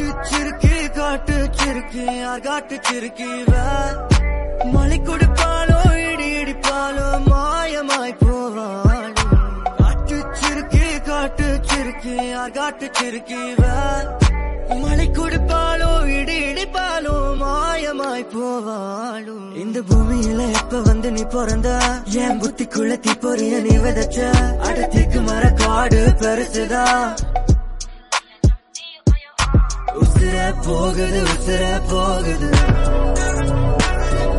காட்டு சிறுக்கி காட்டு சிறுக்கி யார் காட்டு சிறுக்கி மலை கொடுப்பாலோ இடி இடிப்பாலோ மாயமாய் போவாளோ காட்டு சிறுக்கி காட்டு சிறுக்கி யார் காட்டு சிறுக்கி மலை கொடுப்பாலோ இடி இடிப்பாலோ மாயமாய் போவாளோ இந்த பூமியில எப்ப வந்து நீ பிறந்த என் புத்திக்குள்ள தீப்பொறிய நீ விதைச்ச அடத்திக்கு மர காடு பெருசுதா உசுர போகுது உசுர போகுது